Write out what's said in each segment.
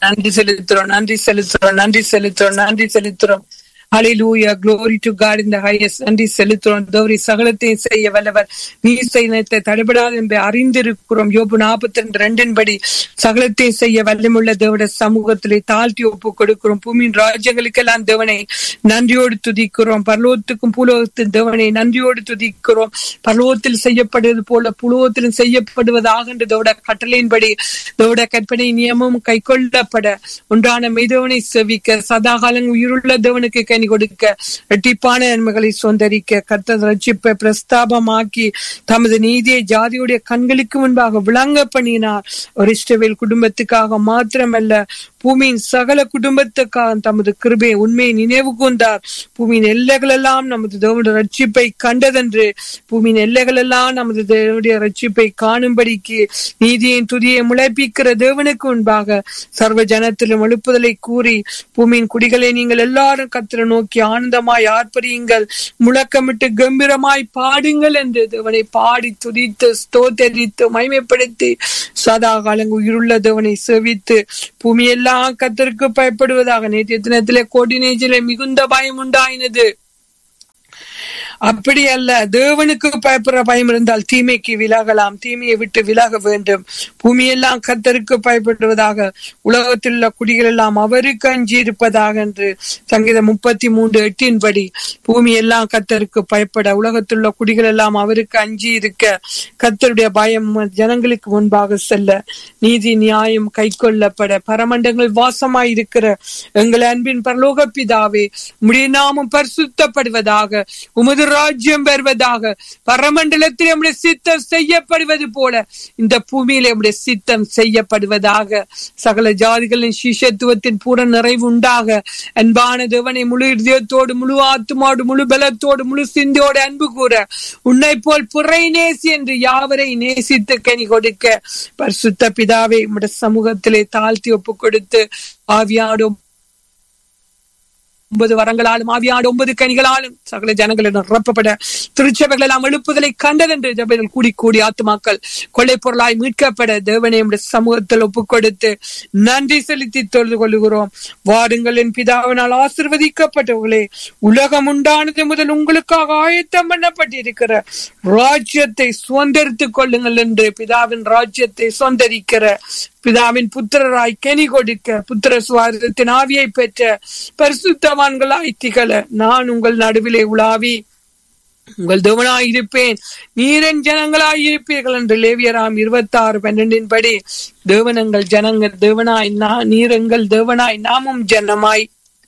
நன்றி செலுத்துறோம் நன்றி செலுத்துறோம் நன்றி செலுத்துறோம் நன்றி செலுத்துறோம் ஹalleluya glory to god in the highest நன்றி செலுத்துறோம் தேவரி சகலத்தையும் செய்ய வல்லவர் நீ செய்யத்தை தடைபடாது என்று அறிந்திருக்கிறோம் யோபு நாற்பத்தி ரெண்டு ரெண்டின் படி சகலத்தையும் செய்ய வல்லமுள்ள தேவட சமூகத்திலே தாழ்த்தி ஒப்பு கொடுக்கிறோம் பூமியின் ராஜ்யங்களுக்கெல்லாம் தேவனை நன்றியோடு துதிக்கிறோம் பரலோகத்துக்கும் பூலோகத்தின் தேவனை நன்றியோடு துதிக்கிறோம் பரலோகத்தில் செய்யப்படுவது போல புலோகத்திலும் செய்யப்படுவதாக என்று தேவட கட்டளையின்படி தேவட கற்பனை நியமம் கைக்கொள்ளப்பட உண்டான மெய்தவனை செவிக்க சதாகாலம் உயிருள்ள தேவனுக்கு கனி கொடுக்க இரட்டிப்பான நன்மைகளை சொந்தரிக்க கர்த்தர் ரட்சிப்பை பிரஸ்தாபமாக்கி தமது நீதியை ஜாதியுடைய கண்களுக்கு முன்பாக விளங்க பண்ணினார் ஒரு இஷ்டவேல் குடும்பத்துக்காக மாத்திரமல்ல பூமியின் சகல குடும்பத்துக்காக தமது கிருபையை உண்மையை நினைவு கூர்ந்தார் பூமியின் எல்லைகள் எல்லாம் நமது தேவனுடைய ரட்சிப்பை கண்டதென்று பூமியின் எல்லைகள் எல்லாம் நமது தேவனுடைய ரட்சிப்பை காணும்படிக்கு நீதியின் துதியை முளைப்பிக்கிற தேவனுக்கு முன்பாக சர்வ ஜனத்திலும் எழுப்புதலை கூறி பூமியின் குடிகளை நீங்கள் எல்லாரும் கத்திர நோக்கி ஆனந்தமாய் ஆர்ப்பரியுங்கள் முழக்கமிட்டு கம்பீரமாய் பாடுங்கள் என்று தேவனை பாடி துதித்து ஸ்தோத்தரித்து மகிமைப்படுத்தி சதா காலங்கு உயிருள்ள தேவனை செவித்து பூமியெல்லாம் கத்தருக்கு பயப்படுவதாக நேற்றைய தினத்திலே கோடி நேஜிலே மிகுந்த பயம் உண்டாயினது அப்படி அல்ல தேவனுக்கு பயப்படுற பயம் இருந்தால் தீமைக்கு விலகலாம் தீமையை விட்டு விலக வேண்டும் பூமியெல்லாம் கத்தருக்கு பயப்படுவதாக உலகத்தில் உள்ள குடிகள் எல்லாம் அவருக்கு அஞ்சி இருப்பதாக என்று சங்கீதம் முப்பத்தி மூன்று எட்டின் படி பூமி எல்லாம் கத்தருக்கு பயப்பட உலகத்தில் உள்ள குடிகள் எல்லாம் அவருக்கு அஞ்சி இருக்க கத்தருடைய பயம் ஜனங்களுக்கு முன்பாக செல்ல நீதி நியாயம் கை கொள்ளப்பட பரமண்டங்கள் வாசமாய் இருக்கிற எங்கள் அன்பின் பரலோக பிதாவே உடைய நாமம் பரிசுத்தப்படுவதாக உமது ராஜ்யம் பெறுவதாக பரமண்டலத்தில் நம்முடைய சித்தம் செய்யப்படுவது போல இந்த பூமியில நம்முடைய சித்தம் செய்யப்படுவதாக சகல ஜாதிகளின் சிஷத்துவத்தின் பூர நிறைவு உண்டாக அன்பான தேவனை முழு இதயத்தோடு முழு ஆத்துமாடு முழு பலத்தோடு முழு சிந்தியோடு அன்பு கூற உன்னை போல் புறை நேசி என்று யாவரை நேசித்து கனி கொடுக்க பரிசுத்த பிதாவை உம்முடைய சமூகத்திலே தாழ்த்தி ஒப்பு கொடுத்து ஆவியாடும் ஒன்பது வரங்களாலும் ஆவியாடு ஒன்பது கனிகளாலும் சகல ஜனங்களிடம் நிரப்பப்பட திருச்சபைகள் எல்லாம் எழுப்புதலை கண்டதென்று ஜபைகள் கூடி கூடி ஆத்துமாக்கள் கொள்ளை பொருளாய் மீட்கப்பட தேவனை சமூகத்தில் ஒப்புக் கொடுத்து நன்றி செலுத்தி தொழுது கொள்கிறோம் வாருங்கள் என் பிதாவினால் ஆசிர்வதிக்கப்பட்டவர்களே உலகம் உண்டானது முதல் உங்களுக்காக ஆயத்தம் பண்ணப்பட்டிருக்கிற ராஜ்யத்தை சுதந்திரித்துக் கொள்ளுங்கள் என்று பிதாவின் ராஜ்யத்தை சுதந்திரிக்கிற பிதாவின் புத்திரராய் கனி கொடுக்க புத்திர சுவாரத்தின் ஆவியை பெற்ற பரிசுத்தவான்களாய் திகழ நான் உங்கள் நடுவிலே உலாவி உங்கள் தேவனாய் இருப்பேன் நீரன் ஜனங்களாய் இருப்பீர்கள் என்று லேவியராம் இருபத்தி ஆறு பன்னெண்டின் படி தேவனங்கள் ஜனங்கள் தேவனாய் நீரங்கள் தேவனாய் நாமும் ஜனமாய்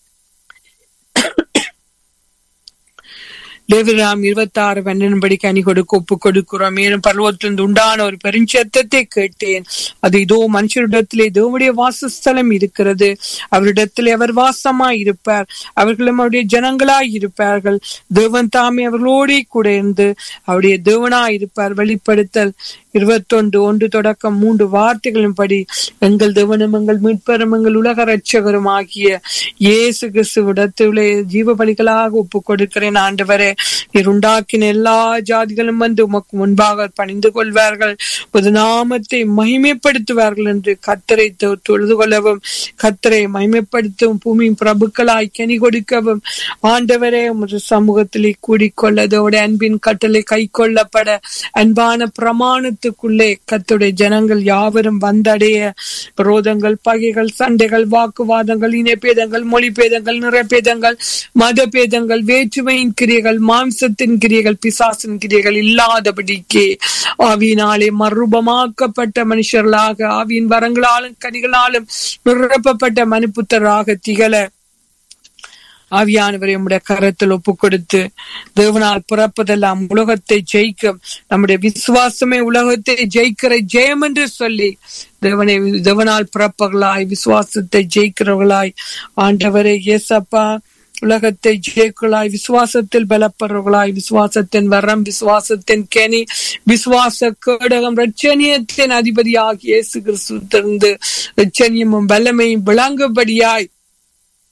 லேவிராம் இருபத்தி ஆறு பன்னெண்டுபடி கனி கொடுக்க ஒப்பு கொடுக்கிறோம் மேலும் பருவத்திலிருந்து உண்டான ஒரு பெருஞ்சத்தத்தை கேட்டேன் அது இதோ மனுஷரிடத்திலே தேவனுடைய வாசஸ்தலம் இருக்கிறது அவரிடத்திலே அவர் வாசமாய் இருப்பார் அவர்களும் அவருடைய ஜனங்களாய் இருப்பார்கள் தேவன் தாமே அவர்களோடே கூட இருந்து அவருடைய தேவனாய் இருப்பார் வெளிப்படுத்தல் இருபத்தொன்று ஒன்று தொடக்கம் மூன்று வார்த்தைகளின் படி எங்கள் தேவனும் எங்கள் மீட்பரும் எங்கள் உலக ரட்சகரும் ஆகிய இயேசு கிறிஸ்துவிடத்திலே ஜீவ பலிகளாக ஒப்பு கொடுக்கிறேன் ஆண்டவரே நீர் உண்டாக்கின எல்லா ஜாதிகளும் வந்து உமக்கு முன்பாக பணிந்து கொள்வார்கள் ஒரு நாமத்தை மகிமைப்படுத்துவார்கள் என்று கத்தரை தொழுது கொள்ளவும் கத்தரை மகிமைப்படுத்தும் பூமியின் பிரபுக்களாய் கனி கொடுக்கவும் ஆண்டவரே உமது சமூகத்திலே கூடிக்கொள்ளதோட அன்பின் கட்டளை கை கொள்ளப்பட அன்பான பிரமாணத்துக்குள்ளே கத்துடைய ஜனங்கள் யாவரும் வந்தடைய விரோதங்கள் பகைகள் சண்டைகள் வாக்குவாதங்கள் இனப்பேதங்கள் மொழிபேதங்கள் நிறப்பேதங்கள் மத பேதங்கள் வேற்றுமையின் கிரியைகள் மாம்சத்தின் கிரியைகள் பிசாசின் கிரியைகள் இல்லாதபடிக்கு ஆவியினாலே மறுபமாக்கப்பட்ட மனுஷர்களாக ஆவியின் வரங்களாலும் கனிகளாலும் நிரப்பப்பட்ட மனுப்புத்தராக திகழ ஆவியானவரை உம்முடைய கரத்தில் ஒப்பு கொடுத்து தேவனால் பிறப்பதெல்லாம் உலகத்தை ஜெயிக்கும் நம்முடைய விசுவாசமே உலகத்தை ஜெயிக்கிற ஜெயம் என்று சொல்லி தேவனை தேவனால் பிறப்பவர்களாய் விசுவாசத்தை ஜெயிக்கிறவர்களாய் ஆண்டவரை ஏசப்பா உலகத்தை ஜெயக்குழாய் விசுவாசத்தில் பலப்படுறவர்களாய் விசுவாசத்தின் வரம் விசுவாசத்தின் கெனி விசுவாச கேடகம் ரட்சணியத்தின் அதிபதியாகி இயேசு கிறிஸ்து திறந்து ரட்சணியமும் வல்லமையும் விளங்கும்படியாய்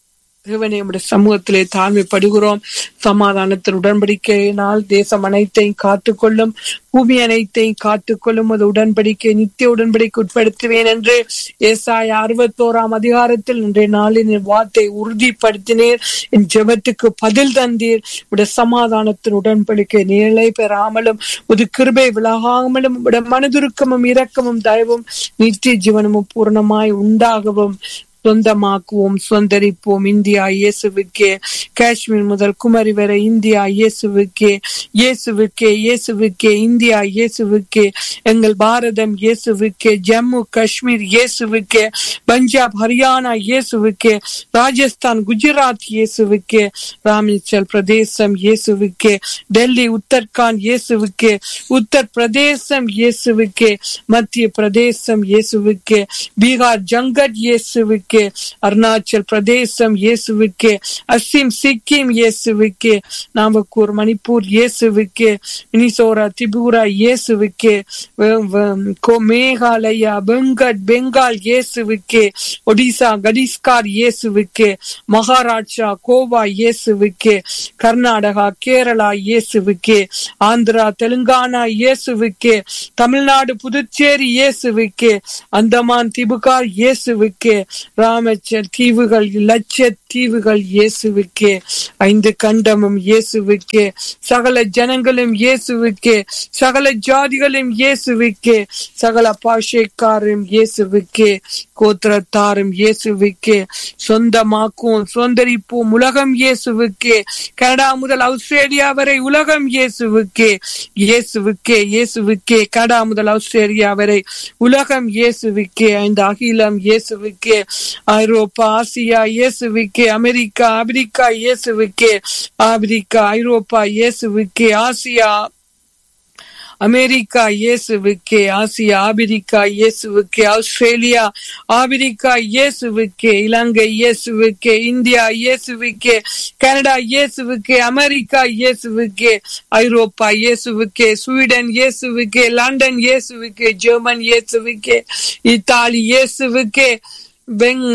தேவனே உடைய சமூகத்திலே தாழ்மைப்படுகிறோம் சமாதானத்தின் உடன்படிக்கையினால் தேசம் அனைத்தையும் காத்துக்கொள்ளும் பூமி அனைத்தையும் காத்துக்கொள்ளும் அது உடன்படிக்கை நித்திய உடன்படிக்கை உட்படுத்துவேன் என்று ஏசாய அறுபத்தோராம் அதிகாரத்தில் இன்றைய நாளின் என் வார்த்தை உறுதிப்படுத்தினீர் என் ஜெபத்துக்கு பதில் தந்தீர் உடைய சமாதானத்தின் உடன்படிக்கை நிலை பெறாமலும் உது கிருபை விலகாமலும் உடைய மனதுருக்கமும் இரக்கமும் தயவும் நித்திய ஜீவனமும் பூர்ணமாய் உண்டாகவும் சொந்தமாக்குவோம் சொந்தரிப்போம் இந்தியா இயேசுவுக்கே காஷ்மீர் முதல் குமரி வரை இந்தியா இயேசுவுக்கே இயேசுவுக்கே இயேசுவுக்கே இந்தியா இயேசுவுக்கே எங்கள் பாரதம் இயேசுவுக்கே ஜம்மு காஷ்மீர் இயேசுவுக்கே பஞ்சாப் ஹரியானா இயேசுவுக்கே ராஜஸ்தான் குஜராத் இயேசுவுக்கே ராமேச்சல் பிரதேசம் இயேசுவுக்கே டெல்லி உத்தரகாண்ட் இயேசுவுக்கே உத்தர் பிரதேசம் இயேசுவுக்கே மத்திய பிரதேசம் இயேசுவுக்கே பீகார் ஜங்கட் இயேசுவுக்கே அருணாச்சல் பிரதேசம் இயேசுவுக்கே அசிம் சிக்கிம் இயேசுவுக்கே நாமக்கூர் மணிப்பூர் இயேசுவுக்கே மினிசோரா திபுரா இயேசுவுக்கே மேகாலயா பெங்கட் பெங்கால் இயேசுவுக்கே ஒடிசா கடிஸ்கார் இயேசுவுக்கே மகாராஷ்டிரா கோவா இயேசுவுக்கே கர்நாடகா கேரளா இயேசுவுக்கே ஆந்திரா தெலுங்கானா இயேசுவுக்கே தமிழ்நாடு புதுச்சேரி இயேசுவுக்கே அந்தமான் திபுகார் இயேசுவுக்கே ராமச்சல் தீவுகள் லட்ச தீவுகள் இயேசுவுக்கே ஐந்து கண்டமும் இயேசுவுக்கே சகல ஜனங்களும் இயேசுவுக்கே சகல ஜாதிகளும் இயேசுவுக்கே சகல பாஷைக்காரும் இயேசுவுக்கே கோத்திரத்தாரும் இயேசுவுக்கே சொந்தமாக்குவோம் சொந்தரிப்போம் உலகம் இயேசுவுக்கே கனடா முதல் ஆஸ்திரேலியா வரை உலகம் இயேசுவுக்கே இயேசுவுக்கே இயேசுவுக்கே கனடா முதல் ஆஸ்திரேலியா வரை உலகம் இயேசுவுக்கே ஐந்து அகிலம் இயேசுவுக்கே ஐரோப்பா ஆசியா இயேசுவுக்கே அமெரிக்கா ஆப்பிரிக்கா இயேசுவுக்கே ஆப்பிரிக்கா ஐரோப்பா இயேசுவுக்கே ஆசியா அமெரிக்கா இயேசுவுக்கே ஆசியா ஆபிரிக்கா இயேசுவுக்கே ஆஸ்திரேலியா ஆபிரிக்கா இயேசுவுக்கே இலங்கை இயேசுவுக்கே இந்தியா இயேசுவுக்கே கனடா இயேசுவுக்கே அமெரிக்கா இயேசுவுக்கே ஐரோப்பா இயேசுவுக்கே ஸ்வீடன் இயேசுவுக்கே லண்டன் இயேசுவுக்கே ஜெர்மன் இயேசுவுக்கே இத்தாலி இயேசுவுக்கே பெங்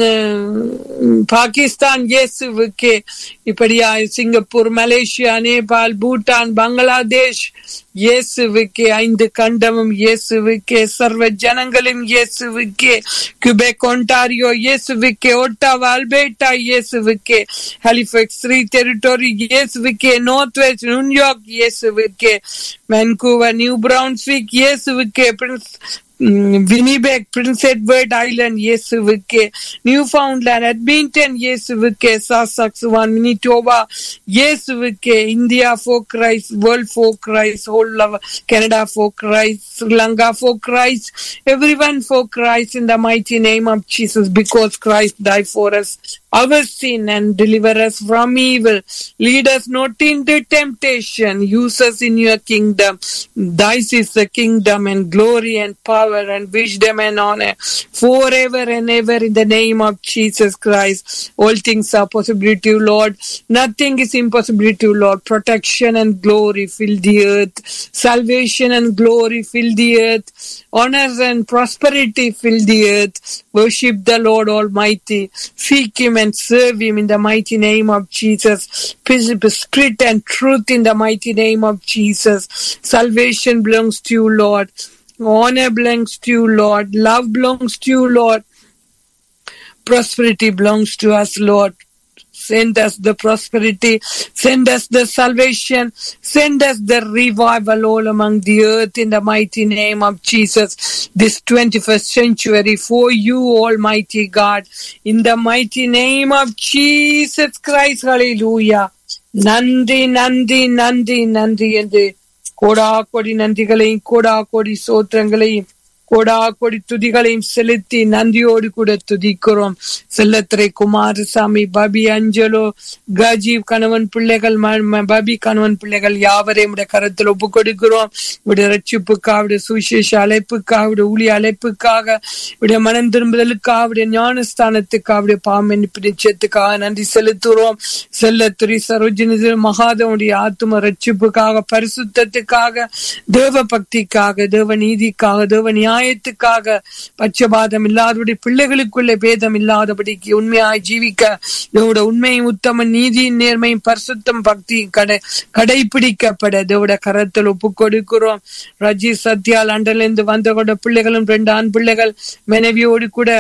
பாகிஸ்தான் இயேசுவுக்கே இப்படியா சிங்கப்பூர் மலேசியா நேபாள் பூட்டான் பங்களாதேஷ் இயேசுவுக்கே ஐந்து கண்டமும் இயேசுவுக்கே சர்வ ஜனங்களும் இயேசுவுக்கே குபெக் ஒன்டாரியோ இயேசுவுக்கே ஒட்டாவா அல்பேட்டா இயேசுவுக்கே ஹலிஃபெக்ஸ் த்ரீ டெரிட்டோரி இயேசுவுக்கே நார்த் வெஸ்ட் நியூயார்க் இயேசுவுக்கே வென்கூவர் நியூ பிரவுன்ஸ்விக் இயேசுவுக்கே prince Winnipeg prince Edward island இயேசுவுக்கே நியூ ஃபவுண்ட்லேண்ட் அட்மிண்டன் இயேசுவுக்கே சாசாக்சுவான் மினிட்டோவா இயேசுவுக்கே India for Christ world for Christ whole Canada for Christ Sri Lanka for Christ every one for Christ in the mighty name of Jesus because Christ die for us our sin and deliver us from evil. Lead us not into temptation. Use us in your kingdom. Thine is the kingdom and glory and power and wisdom and honor forever and ever in the name of Jesus Christ. All things are possible to you, Lord. Nothing is impossible to you, Lord. Protection and glory fill the earth. Salvation and glory fill the earth. Honor and prosperity fill the earth. Worship the Lord Almighty. Seek Him and serve Him in the mighty name of Jesus. Spirit and truth in the mighty name of Jesus. Salvation belongs to you, Lord. Honor belongs to you, Lord. Love belongs to you, Lord. Prosperity belongs to us, Lord. Send us the prosperity. Send us the salvation. Send us the revival all among the earth in the mighty name of Jesus. This 21st century for you, Almighty God. In the mighty name of Jesus Christ. Hallelujah. நன்றி நன்றி நன்றி நன்றி என்று கோடா கொடி நன்றிகளையும் கோடா கொடி சோத்திரங்களையும் கோடா கொடி துதிகளையும் செலுத்தி நன்றியோடு கூட துதிக்கிறோம் செல்லத்திரை குமாரசாமி பபி அஞ்சலோ கஜீவ் கணவன் பிள்ளைகள் பபி கணவன் பிள்ளைகள் யாவரையும் உடைய கரத்தில் ஒப்பு கொடுக்கிறோம் உடைய ரட்சிப்புக்காக உடைய சுவிசேஷ அழைப்புக்காக உடைய ஊழிய அழைப்புக்காக உடைய மனம் திரும்புதலுக்காக உடைய ஞானஸ்தானத்துக்காக உடைய பாம்பு நிச்சயத்துக்காக நன்றி செலுத்துகிறோம் செல்லத்துறை சரோஜினி மகாதவனுடைய ஆத்தும ரட்சிப்புக்காக பரிசுத்தத்துக்காக தேவ பக்திக்காக தேவ நீதிக்காக தேவ நியாய நியாயத்துக்காக பட்சபாதம் இல்லாதபடி பிள்ளைகளுக்குள்ளே பேதம் இல்லாதபடிக்கு உண்மையாய் ஜீவிக்க இதோட உண்மையும் உத்தம நீதியின் நேர்மையும் பரிசுத்தம் பக்தியும் கடை கடைபிடிக்கப்பட இதோட கரத்தில் ஒப்பு கொடுக்கிறோம் ரஜி சத்யா லண்டன்ல வந்த கூட பிள்ளைகளும் ரெண்டு ஆண் பிள்ளைகள் மனைவியோடு கூட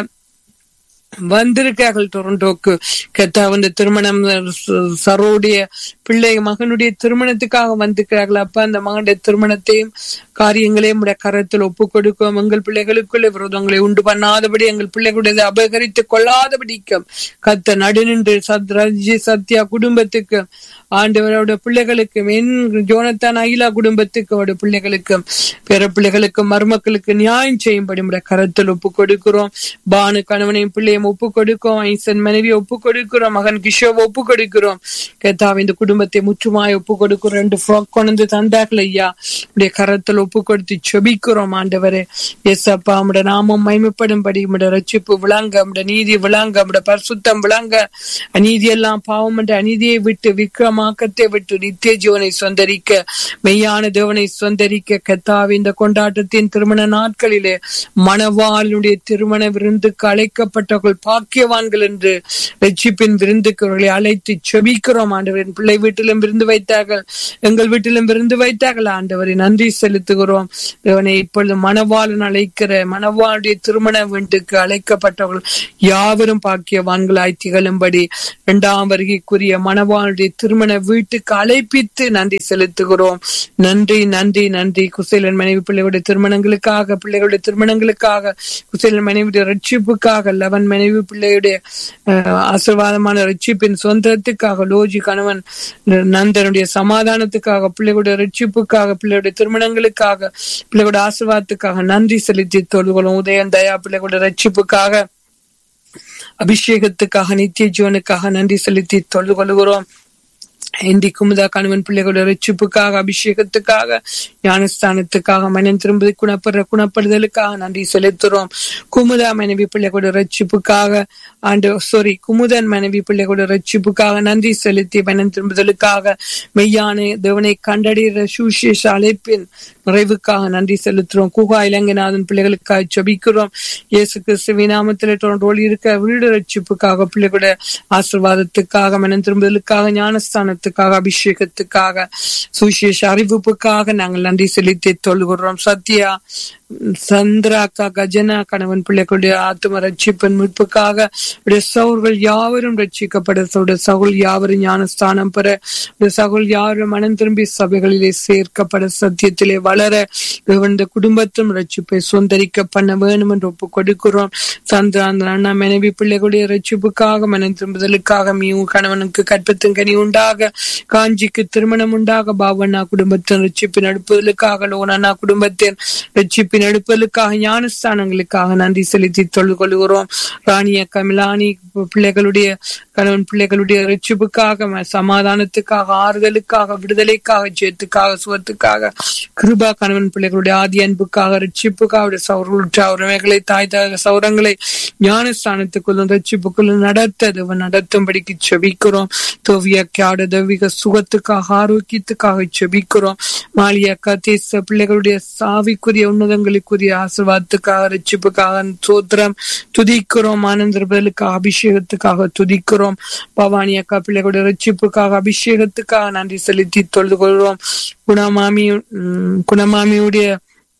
வந்திருக்கார்கள் டொரண்டோக்கு கத்தா வந்து திருமணம் ச- சரோடைய பிள்ளை மகனுடைய திருமணத்துக்காக வந்திருக்கிறார்கள் அப்ப அந்த மகனுடைய திருமணத்தையும் காரியங்களையும் உடைய கரத்தில் ஒப்பு கொடுக்கும் எங்கள் பிள்ளைகளுக்குள்ள விரோதங்களை உண்டு பண்ணாதபடி எங்கள் பிள்ளைகளுடைய அபகரித்து கொள்ளாதபடிக்கும் கத்த நடுநின்று சத் ரஜி சத்யா குடும்பத்துக்கு ஆண்டவரோட பிள்ளைகளுக்கும் என் ஜோனத்தான் அகிலா குடும்பத்துக்கு அவருடைய பிள்ளைகளுக்கும் பிற பிள்ளைகளுக்கும் மருமக்களுக்கு நியாயம் செய்யும்படி உடைய கரத்தில் ஒப்பு கொடுக்கிறோம் பானு கணவனையும் பிள்ளையும் ஒப்பு கொடுக்கிறோம் ஐசன் மனைவி ஒப்பு கொடுக்கிறோம் மகன் கிஷோவை ஒப்பு கொடுக்கிறோம் கேத்தாவை இந்த குடும்பத்தை முற்றுமாய் ஒப்பு கொடுக்கிறோம் ரெண்டு ஃப்ராக் கொண்டு தந்தார்கள் ஐயா உடைய கரத்தில் ஒப்பு கொடுத்து செபிக்கிறோம் ஆண்டவரே எஸ் அப்பா உடைய நாமம் மைமைப்படும்படி உடைய ரட்சிப்பு விளங்க உடைய நீதி விளங்க உடைய பரிசுத்தம் விளங்க அநீதி எல்லாம் பாவம் என்ற அநீதியை விட்டு விக்ரமாக்கத்தை விட்டு நித்திய ஜீவனை சொந்தரிக்க மெய்யான தேவனை சொந்தரிக்க கத்தாவி இந்த கொண்டாட்டத்தின் திருமண நாட்களிலே மணவாளுடைய திருமண விருந்துக்கு அழைக்கப்பட்டவர்கள் பாக்கியவான்கள் என்று ரட்சிப்பின் விருந்துக்கு அவர்களை அழைத்து செபிக்கிறோம் ஆண்டவரின் பிள்ளை வீட்டிலும் விருந்து வைத்தார்கள் எங்கள் வீட்டிலும் விருந்து வைத்தார்கள் ஆண்டவரை நன்றி செலுத்துகிறோம் தேவனை இப்பொழுது மணவாளன் அழைக்கிற மணவாளுடைய திருமண வீட்டுக்கு அழைக்கப்பட்டவர்கள் யாவரும் பாக்கியவான்களாய் திகழும்படி இரண்டாம் வருகைக்குரிய மணவாளுடைய திருமண வீட்டுக்கு அழைப்பித்து நன்றி செலுத்துகிறோம் நன்றி நன்றி நன்றி குசேலன் மனைவி பிள்ளைகளுடைய திருமணங்களுக்காக பிள்ளைகளுடைய திருமணங்களுக்காக குசேலன் மனைவியுடைய ரட்சிப்புக்காக லவன் மனைவி பிள்ளையுடைய அஹ், ஆசீர்வாதமான ரட்சிப்பின் சொந்தத்துக்காக லோஜி கணவன் நந்தனுடைய சமாதானத்துக்காக பிள்ளைகளுடைய ரட்சிப்புக்காக பிள்ளைகளுடைய திருமணங்களுக்காக பிள்ளைகளுடைய ஆசீர்வாதத்துக்காக நன்றி செலுத்தி தொழுகிறோம் உதயன் தயா பிள்ளைகளுடைய ரட்சிப்புக்காக அபிஷேகத்துக்காக நித்திய ஜீவனுக்காக நன்றி செலுத்தி தொழுது கொள்கிறோம் இந்தி குமுதா கணவன் பிள்ளைகளோட ரட்சிப்புக்காக அபிஷேகத்துக்காக ஞானஸ்தானத்துக்காக மனம் திரும்பி குணப்படுற குணப்படுதலுக்காக நன்றி செலுத்துறோம் குமுதா மனைவி பிள்ளைகளோட ரட்சிப்புக்காக ஆண்டு சாரி குமுதன் மனைவி பிள்ளைகளோட ரட்சிப்புக்காக நன்றி செலுத்தி மனம் திரும்புதலுக்காக மெய்யான தேவனை கண்டறிகிற சுசேஷ அழைப்பின் நிறைவுக்காக நன்றி செலுத்துறோம் குகா இலங்கைநாதன் பிள்ளைகளுக்காக ஜபிக்கிறோம் இயேசு கிறிஸ்துவின் நாமத்தில் ரோல் இருக்க வீடு ரட்சிப்புக்காக பிள்ளைகளோட ஆசீர்வாதத்துக்காக மனம் திரும்புதலுக்காக ஞானஸ்தானத்துக்காக அபிஷேகத்துக்காக சுசேஷ அறிவிப்புக்காக நாங்கள் நன்றி செலுத்தி தொழுகிறோம் சத்யா சந்திராக்கா கஜனா கணவன் பிள்ளைகளுடைய ஆத்ம ரட்சிப்பின் மீட்புக்காக உடைய சவுர்கள் யாவரும் ரட்சிக்கப்பட உடைய சகுல் யாவரும் ஞானஸ்தானம் பெற உடைய சகுல் யாவரும் மனம் திரும்பி சபைகளிலே சேர்க்கப்பட சத்தியத்திலே வளர தேவன் இந்த குடும்பத்தும் ரட்சிப்பை சுந்தரிக்க பண்ண வேணும் என்று ஒப்பு கொடுக்கிறோம் சந்திராந்த அண்ணா மனைவி பிள்ளைகளுடைய ரட்சிப்புக்காக மனம் திரும்புதலுக்காக மீவு கணவனுக்கு கற்பத்தின் கனி உண்டாக காஞ்சிக்கு திருமணம் உண்டாக பாவண்ணா குடும்பத்தின் ரட்சிப்பின் அடுப்புதலுக்காக லோனண்ணா குடும்பத்தின் ரட்சிப்பின் எடுப்பதற்காக ஞானஸ்தானங்களுக்காக நன்றி செலுத்தி தொழுது கொள்கிறோம் ராணிய கமிலானி பிள்ளைகளுடைய கணவன் பிள்ளைகளுடைய ரட்சிப்புக்காக ம- சமாதானத்துக்காக ஆறுதலுக்காக விடுதலைக்காக ஜெயத்துக்காக சுகத்துக்காக கிருபா கணவன் பிள்ளைகளுடைய ஆதி அன்புக்காக ரட்சிப்புக்காக அவருடைய சௌரலுற்ற உரிமைகளை தாய் தாக சௌரங்களை ஞானஸ்தானத்துக்குள்ளும் ரட்சிப்புக்குள்ளும் நடத்த தேவன் நடத்தும்படிக்கு செபிக்கிறோம் தோவியக்காட தெய்வீக சுகத்துக்காக ஆரோக்கியத்துக்காக செபிக்கிறோம் மாலியக்கா தேச பிள்ளைகளுடைய சாவிக்குரிய உன்னதங்களுக்குரிய ஆசீர்வாதத்துக்காக ரட்சிப்புக்காக சோத்திரம் துதிக்கிறோம் ஆனந்தர்களுக்காக அபிஷேகத்துக்காக துதிக்கிறோம் பவானி அக்கா பிள்ளைகளுடைய ரட்சிப்புக்காக அபிஷேகத்துக்காக நன்றி செலுத்தி தொழுது கொள்கிறோம் குணமாமி உம், குணமாமியுடைய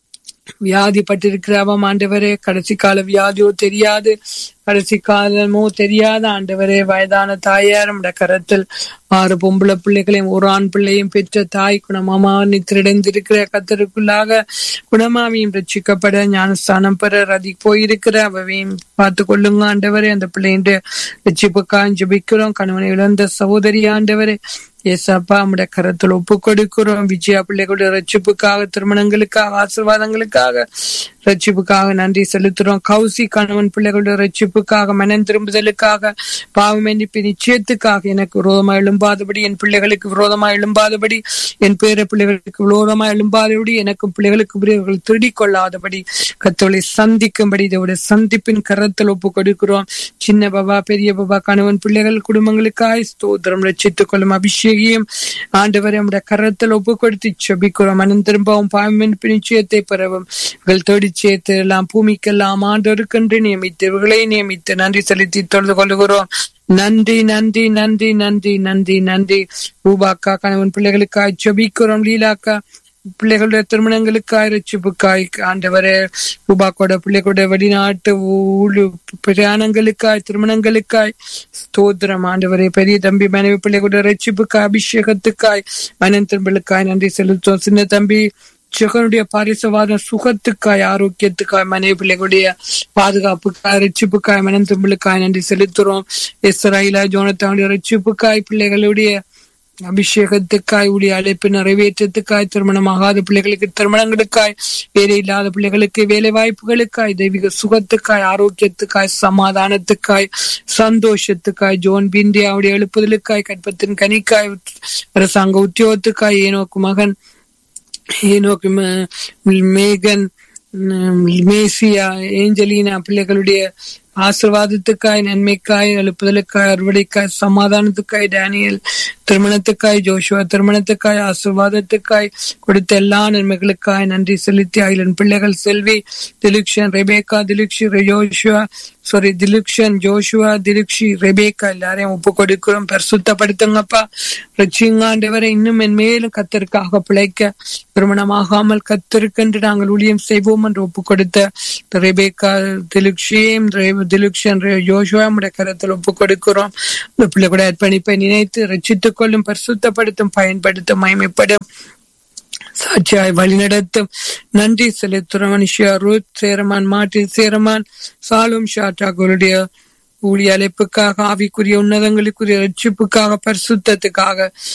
வியாதிப்பட்டிருக்கிற அவம் ஆண்டவரே கடைசி கால வியாதியோ தெரியாது கடைசி காலமோ தெரியாத ஆண்டவரே வயதான தாயார் நம்முடைய கரத்தில் ஆறு பொம்பளை பிள்ளைகளையும் ஒரு ஆண் பிள்ளையும் பெற்ற தாய் குணமாமா நித்திரடைந்திருக்கிற கத்தருக்குள்ளாக குணமாமியும் ரட்சிக்கப்பட ஞானஸ்தானம் பெற ரதி போயிருக்கிற அவையும் பார்த்து கொள்ளுங்க ஆண்டவரே அந்த பிள்ளையின் ரட்சிப்புக்காக ஜெபிக்கிறோம் கணவனை இழந்த சகோதரி ஆண்டவரே ஏசப்பா நம்முடைய கரத்தில் ஒப்பு கொடுக்கிறோம் விஜயா பிள்ளைகளுடைய ரட்சிப்புக்காக திருமணங்களுக்காக ஆசீர்வாதங்களுக்காக ரட்சிப்புக்காக நன்றி செலுத்துறோம் கௌசி கணவன் பிள்ளைகளுடைய ரட்சிப்பு ரட்சிப்புக்காக மனம் திரும்புதலுக்காக பாவம் மன்னிப்பு நிச்சயத்துக்காக எனக்கு விரோதமாக எழும்பாதபடி என் பிள்ளைகளுக்கு விரோதமாக எழும்பாதபடி என் பேர பிள்ளைகளுக்கு விரோதமாக எழும்பாதபடி எனக்கும் பிள்ளைகளுக்கு உரியவர்கள் திருடிக் கொள்ளாதபடி கத்தோலை சந்திக்கும்படி இதோட சந்திப்பின் கரத்தில் ஒப்பு கொடுக்கிறோம் சின்ன பாபா பெரிய பாபா கணவன் பிள்ளைகள் குடும்பங்களுக்காய் ஸ்தோத்திரம் ரட்சித்துக் கொள்ளும் அபிஷேகியம் ஆண்டவரை நம்முடைய கரத்தில் ஒப்பு கொடுத்து செபிக்கிறோம் மனம் திரும்பவும் பாவமின் நிச்சயத்தை பெறவும் இவர்கள் தேடி சேர்த்து எல்லாம் பூமிக்கெல்லாம் ஆண்டோருக்கென்று நியமித்து இவர்களை நியமித்து நன்றி செலுத்தி தொழுது கொள்கிறோம் நன்றி நன்றி நன்றி நன்றி நன்றி நன்றி ரூபாக்கா கணவன் பிள்ளைகளுக்காய் செபிக்கிறோம் லீலாக்கா பிள்ளைகளுடைய திருமணங்களுக்காய் ரட்சிப்புக்காய் ஆண்டவரே ரூபாக்கோட பிள்ளைகளுடைய வெளிநாட்டு ஊழு பிரயாணங்களுக்காய் திருமணங்களுக்காய் ஸ்தோத்திரம் ஆண்டவரே பெரிய தம்பி மனைவி பிள்ளைகளுடைய ரட்சிப்புக்காய் அபிஷேகத்துக்காய் மனன் திரும்பலுக்காய் நன்றி செலுத்துவோம் சின்ன தம்பி ஜெகனுடைய பாரிசவாத சுகத்துக்காய் ஆரோக்கியத்துக்காய் மனைவி பிள்ளைகளுடைய பாதுகாப்புக்காய் ரட்சிப்புக்காய் மனம் திரும்பலுக்காய் நன்றி செலுத்துறோம் இஸ்ராயிலா ஜோனத்தாவுடைய ரட்சிப்புக்காய் பிள்ளைகளுடைய அபிஷேகத்துக்காய் உடைய அழைப்பு நிறைவேற்றத்துக்காய் திருமணமாகாத பிள்ளைகளுக்கு திருமணங்களுக்காய் வேலை இல்லாத பிள்ளைகளுக்கு வேலை வாய்ப்புகளுக்காய் தெய்வீக சுகத்துக்காய் ஆரோக்கியத்துக்காய் சமாதானத்துக்காய் சந்தோஷத்துக்காய் ஜோன் பிந்தியாவுடைய எழுப்புதலுக்காய் கற்பத்தின் கனிக்காய் அரசாங்க உத்தியோகத்துக்காய் ஏனோக்கு மகன் ஏனோக்கு மேகன் மேசியா ஏஞ்சலினா பிள்ளைகளுடைய ஆசிர்வாதத்துக்காய் நன்மைக்காய் எழுப்புதலுக்காய் அறுவடைக்காய் சமாதானத்துக்காய் டேனியல் திருமணத்துக்காய் ஜோஷுவா திருமணத்துக்காய் ஆசிர்வாதத்துக்காய் கொடுத்த எல்லா நன்மைகளுக்காய் நன்றி செலுத்தி அகிலன் பிள்ளைகள் Selvi Dilukshan Rebecca Dilukshi Joshua sorry Dilukshan Joshua Dilukshi Rebecca எல்லாரையும் ஒப்பு கொடுக்கிறோம் பரிசுத்தப்படுத்துங்கப்பா ரட்சிங்காண்டவரை இன்னும் என் மேலும் கத்தருக்காக பிழைக்க திருமணமாகாமல் கத்தருக்கென்று நாங்கள் ஊழியம் செய்வோம் என்று ஒப்பு கொடுத்த ரெபேக்கா திலுக்ஷியும் திலுக்ஷன் யோசுவா உடைய கரத்தில் ஒப்பு கொடுக்கிறோம் இந்த பிள்ளை கூட அர்ப்பணிப்பை நினைத்து ரச்சித்துக் கொள்ளும் பரிசுத்தப்படுத்தும் பயன்படுத்தும் மயமைப்படும் சாட்சியாய் வழிநடத்தும் நன்றி செலுத்துற மனுஷியா ரூத் சேரமான் மார்டின் சேரமான் சாலும் ஷாட்டாக்களுடைய ஊழிய அழைப்புக்காக ஆவிக்குரிய உன்னதங்களுக்குரிய ரட்சிப்புக்காக பரிசுத்தத்துக்காக